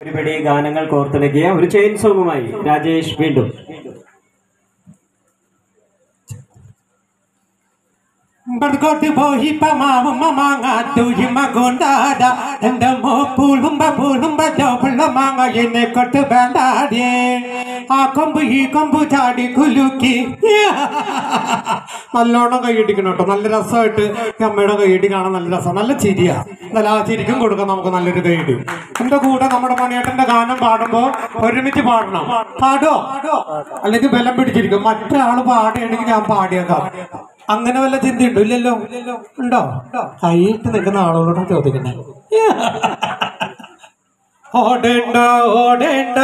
ഒരുപടി ഗാനങ്ങൾ കോർത്തിണക്കിയ ഒരു ചെയിൻ സോങ്ങുമായി രാജേഷ് വീണ്ടും ബർഗോട്ട് പോയി പമാവും മമാങ്ങ തൂയി മകൊണ്ടാട എന്റെ മോ പൂളുമ്പ പൂളുമ്പ ചോപ്പുള്ള മാങ്ങ എന്നെ കൊട്ട് വേണ്ടാടിയേ ആ കൊമ്പ് ഈ കൊമ്പ് ചാടി കുലുക്കി നല്ലോണം കൈയിടിക്കണം കേട്ടോ നല്ല രസമായിട്ട് ഈ അമ്മയുടെ കൈയിടി കാണാൻ നല്ല രസം നല്ല ചിരിയാ നല്ല ആ ചിരിക്കും കൊടുക്കാം നമുക്ക് നല്ലൊരു കൈയിടി എന്റെ കൂടെ നമ്മുടെ മണിയേട്ടന്റെ ഗാനം പാടുമ്പോ ഒരുമിച്ച് പാടണം പാടോ അല്ലെങ്കിൽ ബലം പിടിച്ചിരിക്കും മറ്റേ ആള് പാടുകയാണെങ്കിൽ ഞാൻ പാടിയേക്കാം അങ്ങനെ വല്ല ചിന്തയുണ്ടോ ഇല്ലല്ലോ ഉണ്ടോ കൈയിട്ട് നിൽക്കുന്ന ആളോട് ചോദിക്കണേ ഓടേണ്ട ഓടേണ്ട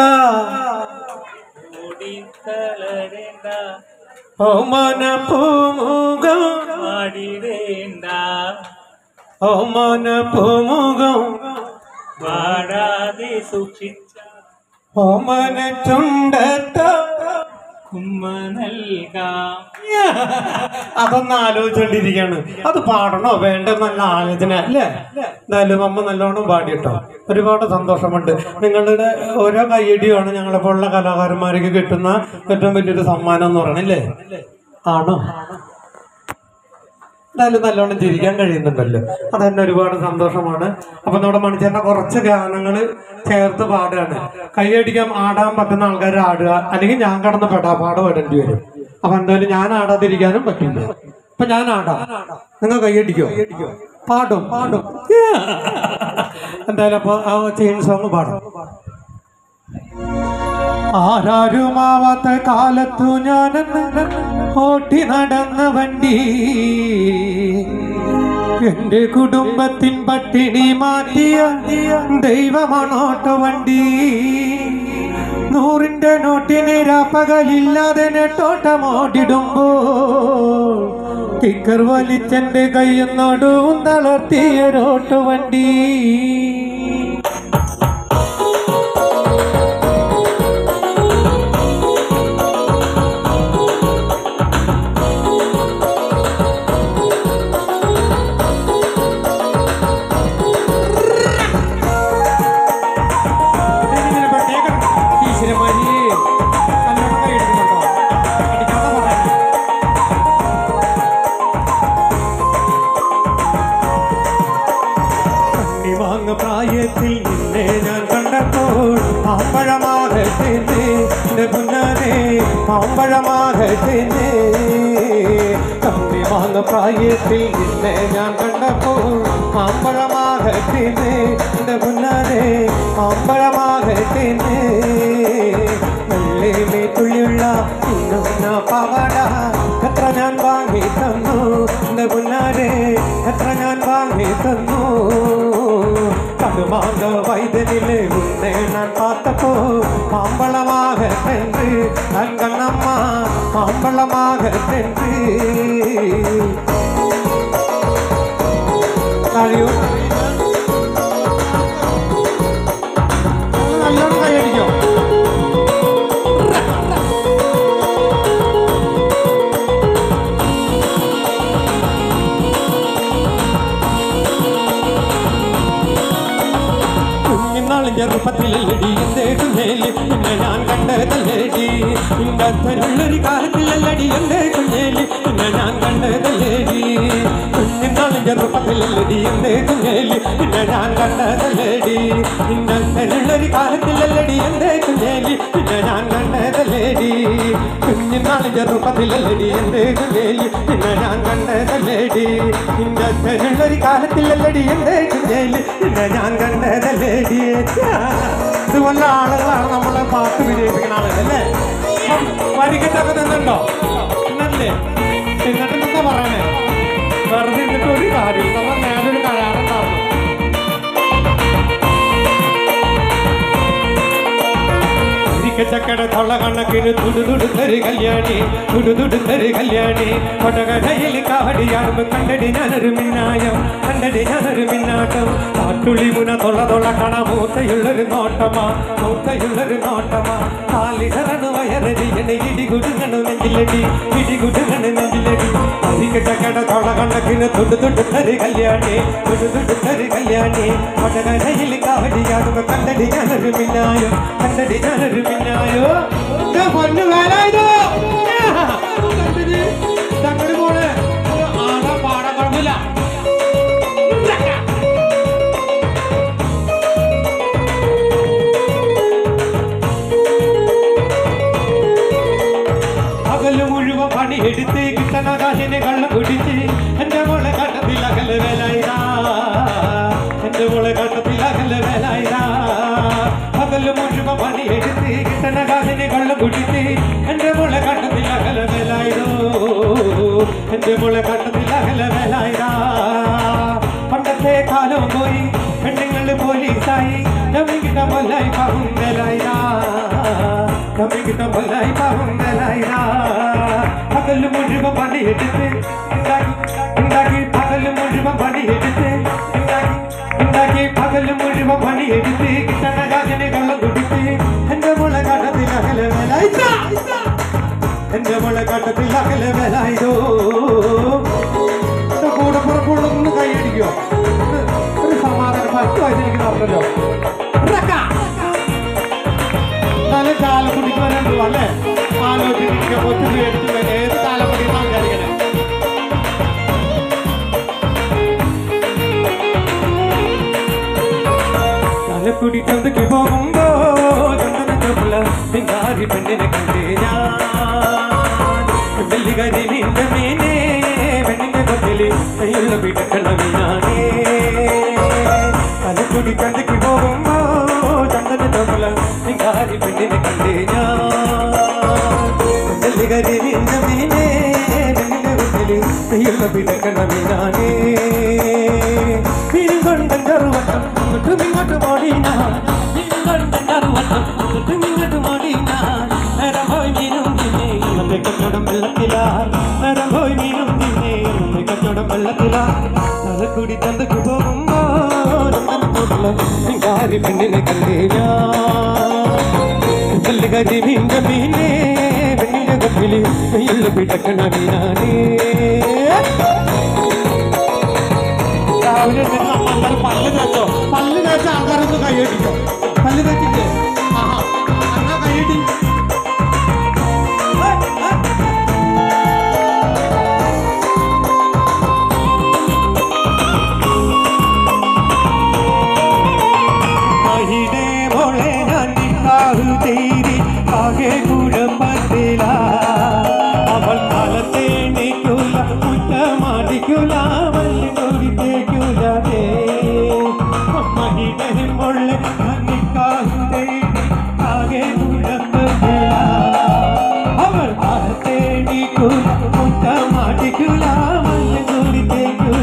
ഓമന പൂമുഖം പാടിടേണ്ട ഓമന പൂമുഖം പാടാതെ സൂക്ഷിച്ച ഓമന ചുണ്ടത്ത ഉമ്മ നൽകാം അതൊന്ന് ആലോചിച്ചോണ്ടിരിക്കാണ് അത് പാടണോ വേണ്ട നല്ല ആലോചന അല്ലേ എന്തായാലും അമ്മ നല്ലോണം പാടിട്ടോ ഒരുപാട് സന്തോഷമുണ്ട് നിങ്ങളുടെ ഓരോ കയ്യടിയുമാണ് ഞങ്ങളെപ്പോലുള്ള കലാകാരന്മാർക്ക് കിട്ടുന്ന ഏറ്റവും വലിയൊരു സമ്മാനം എന്ന് പറയണല്ലേ ആണോ എന്തായാലും നല്ലോണം ചിരിക്കാൻ കഴിയുന്നുണ്ടല്ലോ അത് തന്നെ ഒരുപാട് സന്തോഷമാണ് അപ്പൊ നമ്മുടെ മണിച്ചേട്ട കുറച്ച് ഗാനങ്ങൾ ചേർത്ത് പാടുകയാണ് കൈയടിക്കാൻ ആടാൻ പറ്റുന്ന ആൾക്കാർ ആടുക അല്ലെങ്കിൽ ഞാൻ കടന്ന് പെടാപ്പാട് പാടേണ്ടി വരും അപ്പൊ എന്തായാലും ഞാൻ ആടാതിരിക്കാനും പറ്റില്ല അപ്പൊ ഞാൻ ആടാം നിങ്ങൾ കൈയടിക്കോ പാടും പാടും എന്തായാലും അപ്പൊ ആ ചെയിൻ സോങ് പാടും ആരാരുമാവാത്ത കാലത്തു ഞാനെന്ന് ഓട്ടി നടന്ന വണ്ടി എന്റെ കുടുംബത്തിൻ പട്ടിണി മാറ്റിയ ദൈവമാണോട്ട വണ്ടി നൂറിന്റെ നോട്ടിന് രാപ്പകലില്ലാതെ നെട്ടോട്ടമോടിടുമ്പോ കിക്കർ വലിച്ചെന്റെ കയ്യുന്നോടും തളർത്തിയൊരോട്ട വണ്ടി ഇതിങ്ങനെ പ്രത്യേകം ടീച്ചർമാര് നല്ലോണം കൈയെടുക്കുന്നുണ്ടോ? അടിക്കാതെ പറയണം. കണ്ണിവാങ്ങ പ്രായത്തിൽ നിന്നെ ഞാൻ കണ്ടപ്പോൾ മാമ്പഴമാകട്ടെ പുന്നരെ മാമ്പഴമാകട്ടെ കണ്ണിവാങ്ങ പ്രായത്തിൽ നിന്നെ ഞാൻ കണ്ടപ്പോൾ മാമ്പഴമാകട്ടെ പുന്നരെ മാമ്പഴമാകട്ടെ വെള്ളിമേ തുള്ളിയുള്ള ഇന്ന പവട എത്ര ഞാൻ വാങ്ങി തന്നു എന്റെ മുന്നാരെ എത്ര ഞാൻ വാങ്ങി തന്നു കടുമാങ്ക വൈദ്യനിലെ ഉന്നെ ഞാൻ പാത്തപ്പോ മാമ്പളமாக சென்று நான் கண்ணம்மா மாம்பழமாக சென்று കഴിയോ നല്ലോണം കൈയടിക്കോ കുഞ്ഞിനാളും ചെറുപ്പത്തിലല്ലടി എന്റെ കുഞ്ഞേലി പിന്നെ ഞാൻ കണ്ടതല്ലേടി ഇന്നത്തരുള്ളൊരു കാലത്തിലല്ലടി എന്റെ കുഞ്ഞേലി പിന്നെ ഞാൻ കണ്ടതല്ലേടി കുഞ്ഞിനാളും ചെറുപ്പത്തിലല്ലടി എന്റെ കുഞ്ഞേലി പിന്നെ ഞാൻ കണ്ടതല്ലേടി ഇന്നത്തരുള്ളൊരു കാലത്തിലല്ലടി എന്റെ കുഞ്ഞേലി പിന്നെ ഞാൻ കണ്ടതല്ലേടി കുഞ്ഞിനാളും ചെറുപ്പത്തിലല്ലടി എന്റെ കുഞ്ഞേലി പിന്നെ ഞാൻ കണ്ടതല്ലേടി ഇന്നത്തരുള്ളൊരു കാലത്തിലല്ലടി എന്റെ കുഞ്ഞേലി പിന്നെ ഞാൻ കണ്ടതല്ലേടി ഇതുപോലെ ആളുകളാണ് നമ്മളെ പാട്ട് വിജയിപ്പിക്കുന്ന ആളുകളല്ലേ വരികത്തൊക്കെ നിന്നുണ്ടോ ഇന്നല്ലേ എന്നിട്ട് എന്താ പറയണേ വെറുതെ എന്നിട്ട് ഒരു കാര്യം നമ്മൾ നേരൊരു കരാറുണ്ടായിരുന്നു ചക്കട തൊള്ള കണക്കിന് തുടുതുടുത്തൊരു കല്യാണി തുടുതുടുത്തൊരു കല്യാണി കൊടകരയിൽ കാവടിയാടുമ്പോ കണ്ടടി ഞാനൊരു മിന്നായം കണ്ടടി ഞാനൊരു മിന്നാട്ടം കാട്ടുള്ളി മുന തൊള്ള തൊള്ള കണ മൂത്തയുള്ളൊരു നോട്ടമാ മൂത്തയുള്ളൊരു നോട്ടമാ കാലിടറണു വയറടിയണ ഇടികുടുങ്ങണു നെഞ്ചിലടി ഇടികുടുങ്ങണു നെഞ്ചിലടി അരിക ചക്കട തൊള്ള കണക്കിന് തുടുതുടുത്തൊരു കല്യാണി തുടുതുടുത്തൊരു കല്യാണി കൊടകരയിൽ കാവടിയാടുമ്പോ കണ്ടടി ഞാനൊരു മിന്നായം കണ്ടടി ഞാനൊരു മിന്നായോ ഇതാ പൊന്നു വേലായുധോ. കണ്ടിന്? തങ്ങട് പോണ്. ആടാ പാടാൻ കുഴപ്പമില്ല. പകല് മുഴുവൻ പണിയെടുത്ത് കിട്ടണ കാശിനെ കള്ളം കുടിച്ച് എന്റെ മോളെ കണ്ടത്തിൽ അകല് വേലായിരാ എന്റെ മോളെ കണ്ടത്തിൽ അകല് വേലായിരാ പകല് മുഴുവൻ പണിയെടുത്ത് കിട്ടണ കാശിനെ കള്ളം കുടിച്ച് എന്റെ മോളെ കണ്ടത്തിൽ അകല് വേലായിരോ എന്റെ മോളെ കണ്ടത്തിൽ അകല് വേലായിരാ പണ്ടത്തെ കാലം പോയി പെണ്ണുങ്ങള് പോലീസായി നമിക്കിട്ട മല്ലായി പാവം വേലായിരാ നമിക്കിട്ട മല്ലായി പാവം വേലായിരാ പകല് മുഴുവൻ പണിയെടുത്ത് ഉണ്ടാക്കി ഉണ്ടാക്കി പകല് മുഴുവൻ പണിയെടുത്ത് ഉണ്ടാക്കി ഉണ്ടാക്കി പകല് മുഴുവൻ പണിയെടുത്ത് കിട്ടണ കാശിനെ കള്ളം കുടിച്ച് എന്റെ മുള കാട്ടത്തിൽ അകലെ വേലായിച്ച എന്റെ മുള കാട്ടത്തിൽ അകലെ വേലായിരോ എന്റെ കൂടെ പുറപ്പുള്ളൊന്ന് കൈയടിക്കോ ഒന്ന് ഒരു സമാധാനം പത്ത് വയസ്സിലേക്ക് നടന്നല്ലോ നല്ല കാലം കുടിക്കുവാനുണ്ടോ അല്ലേ ആലോചിച്ചിരിക്കുക ഒത്തിരി എടുത്തു ഏത് കാലം കുടിക്കാൻ കഴിയണേ തലക്കുടി ചന്തയ്ക്ക് പോകുമ്പോ ചന്ദന ചപ്പല സിംഗാരി പെണ്ണിനെ കണ്ടേ ഞാൻ വെള്ളികരി നിന്റെ മീനേ പെണ്ണിന്റെ കൊത്തില് കയ്യുള്ള പിടക്കളവിനാനേ തലക്കുടി ചന്തയ്ക്ക് പോകുമ്പോ ചന്ദന ചപ്പല സിംഗാരി പെണ്ണിനെ കണ്ടേ ഞാൻ വെള്ളികരി നിന്റെ മീനേ പെണ്ണിന്റെ കൊത്തില് കയ്യുള്ള പിടക്കളവിനാനേ മീനുകൊണ്ടൻ കറുവട്ടം അങ്ങോട്ടും ഇങ്ങോട്ടും ഓടിന മീനുകൊണ്ടൻ കറുവട്ടം അങ്ങോട്ടും ഇങ്ങോട്ടും ഓടിന നേരം പോയി മീനും തിന്നെ ഇന്നത്തെ കച്ചവടം വെള്ളത്തിലാ നേരം പോയി മീനും തിന്നെ ഇന്നത്തെ കച്ചവടം വെള്ളത്തിലാ തലക്കുടി തന്തക്ക് പോകുമ്പോ കാരി പെണ്ണിനെ കണ്ടേ ഞാൻ കരി മീൻ്റെ മീനേ പെണ്ണിന്റെ കപ്പില് കയ്യുള്ള പിടക്കണ മീനാനേ രാവിലെ നിങ്ങൾ ആൾക്കാർ പല്ല് തേച്ചോ പല്ല് തേച്ച ആൾക്കാരൊന്ന് കൈയടിക്കോ പല്ല് തേച്ചിട്ട് ആഹാ എന്നാ കൈയടി മഹിടേ മോളെ ഞാൻ നിക്കാഹ് ചെയ്തി ആകെ കുഴപ്പത്തില അവൾ കാലത്തേണിക്കൂല കുറ്റമാടിക്കൂല വല്ലുകൊടിത്തേക്കൂല മഹിടേ മോളെ ഞാൻ നിക്കാഹ് ചെയ്തി ആകെ കുഴപ്പത്തില അവൾ കാലത്തേണിക്കൂല കുറ്റമാടിക്കൂല വല്ലുകൊടിത്തേക്കൂല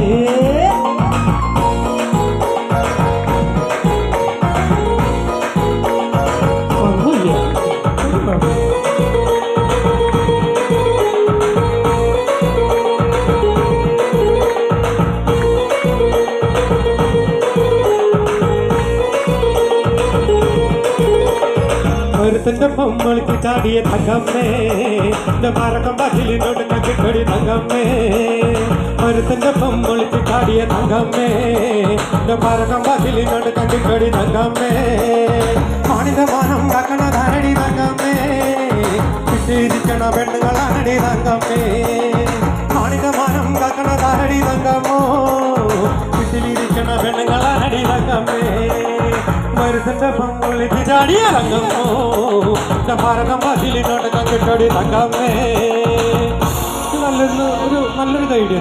ഒരുത്തന്റെ പൊമ്മളിക്ക് ചാടിയ തങ്കമ്മേ എന്റെ മരക്കം പതിലിനോട് കക്കിക്കൊടി തങ്കമ്മേ ഒരുത്തന്റെ പൊമ്മളിക്ക് ചാടിയ തങ്കമ്മേ എന്റെ മരക്കം പതിലിനോട് കക്കിക്കൊടി തങ്കമ്മേ മാണിത മാനം കാക്കണ ധാരണി തങ്കമ്മേ കിട്ടിയിരിക്കണ പെണ്ണുങ്ങളാണടി തങ്കമ്മേ മാണിത മാനം കാക്കണ ധാരണി തങ്കമ്മോ വീട്ടിലിരിക്കണ പെണ്ണുങ്ങളാണടി തങ്കമ്മേ മരുത്തിന്റെ പൊങ്കുളിക്ക് ചാടിയ തങ്കമ്മോ എന്റെ ഭാരതം പതിലിനോട് കക്കിട്ടടി തങ്കമ്മേ നല്ലൊരു ഒരു നല്ലൊരു ഐഡിയ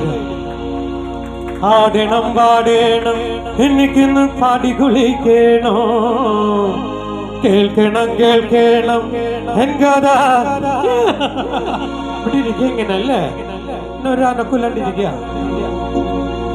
ആടണം പാടേണം എനിക്കിന്ന് പാടി കുളിക്കണോ കേൾക്കണം കേൾക്കണം എൻ കഥ ഇവിടെ ഇരിക്കുക ഇങ്ങനല്ലേ ഒരു അനക്കുലണ്ടിരിക്കുക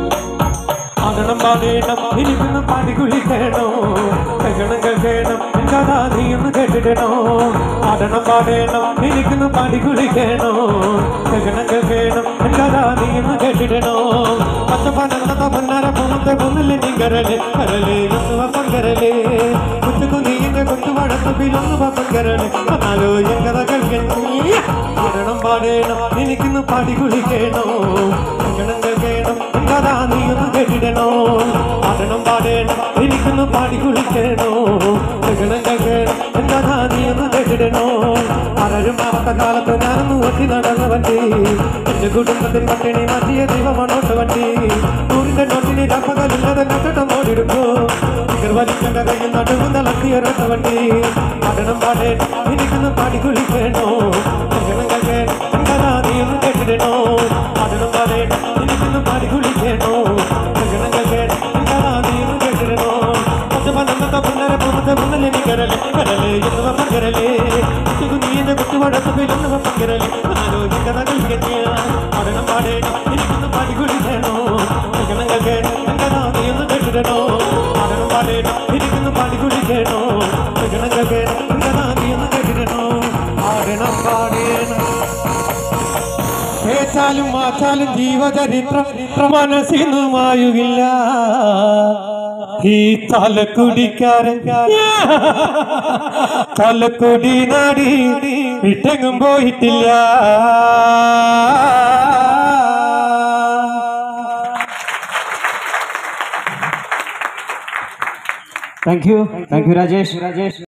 ആടണം പാടേണം എനിക്കിന്ന് പാടി കുളിക്കണോ കേൾക്കണം കേൾക്കണം എൻ കഥ നീ ഒന്ന് കേട്ടിടണോ ആടണം പാടേണം എനിക്കൊന്ന് പാടി കുളിക്കണോ കേൾക്കണം കേൾക്കണം കഥ നീ ഒന്ന് കേട്ടിടണോ പച്ചപ്പനന്ത പൊന്നാര പൊന്നത്തെ പൊന്നില്ലേ നീ കരലേ കരലേ ഒന്ന് വപ്പം കരലേ കുത്തുക്കു നീ എന്റെ കൊച്ചു വഴക്കപ്പിലൊന്ന് വപ്പം കരലേ എന്നാലോ എൻ കഥ കേൾക്കണം ആടണം പാടേണം എനിക്കൊന്ന് പാടി കുളിക്കണോ കേൾക്കണം കേൾക്കണം കഥ നീ ഒന്ന് കേട്ടിടണോ ആടണം പാടേണം എനിക്കൊന്ന് പാടി കുളിക്കണോ കേൾക്കണം കേൾക്കണം കഥ നീ ഒന്ന് കേട്ടിടണോ പലരും ആവത്ത കാലത്ത് ഞാനൊന്ന് ഒത്തി നടന്ന വണ്ടി എന്റെ കുടുംബത്തിൽ പട്ടിണി മാറ്റിയ ദൈവമാണോട്ട് വണ്ടി നൂറിന്റെ നോട്ടിന് രാപ്പകലില്ലാതെ നട്ടം ഓടിടുമ്പോ വലിക്കന്റെ കയ്യിൽ നടുവ് നടത്തിയ രണ്ട വണ്ടി പഠനം പാടേ എനിക്കൊന്ന് പാടി കുളിക്കണോ കേൾക്കണം കേൾക്കണം കഥ നീ ഒന്ന് കേട്ടിടണോ പഠനം പാടേ എനിക്കൊന്ന് പാടി കുളിക്കണോ കേൾക്കണം കേൾക്കണം കഥ നീ ഒന്ന് കേട്ടിടണോ പച്ചപ്പനന്ത പുന്നര പൂമത്തെ പുന്നലെ നീ കരലേ കരലേ എന്ന് പങ്കരലേ നീന്റെ കുത്തുവഴക്കപ്പിലൊന്ന് പങ്കരലേ ആരോഗ്യ കഥകൾ പഠനം പാടേണം എനിക്കൊന്ന് പാടി കുളിക്കണോ കേൾക്കണം കേൾക്കണം കഥ നീ ഒന്ന് കേട്ടിടണോ പഠനം പാടേണം എനിക്കൊന്ന് പാടി കുളിക്കണോ കേൾക്കണം കേൾക്കണം കഥ നീ ഒന്ന് കേട്ടിടണോ പാടണം പാടേണം കേട്ടാലും മാറ്റാലും ജീവചരിത്രം മനസ്സിന്നു മായുകില്ല ഈ തലക്കുടിക്കാരൻ തലക്കുടി നാടി വിട്ടെങ്ങും പോയിട്ടില്ല thank you thank you Rajesh Rajesh